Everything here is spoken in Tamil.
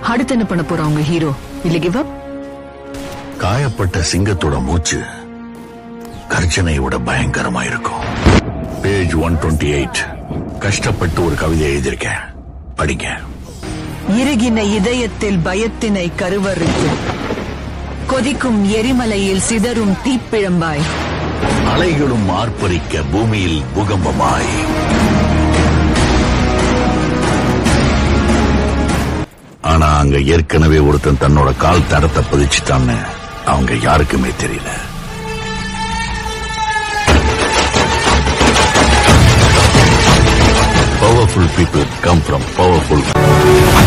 அடுத்து என்ன பண்ண போறா உங்க ஹீரோ இல்ல கிவ் அப் காயப்பட்ட சிங்கத்தோட மூச்சு கர்ஜனையோட பயங்கரமா இருக்கும் பேஜ் ஒன் டுவெண்ட்டி எயிட் கஷ்டப்பட்டு ஒரு கவிதை எழுதியிருக்கேன் படிங்க இறுகின இதயத்தில் பயத்தினை கருவறுத்து கொதிக்கும் எரிமலையில் சிதறும் தீப்பிழம்பாய் அலைகளும் ஆர்ப்பரிக்க பூமியில் பூகம்பமாய் ஆனா அங்க ஏற்கனவே ஒருத்தன் தன்னோட கால் தடத்தை பதிச்சுட்டான்னு அவங்க யாருக்குமே தெரியல powerful people come from powerful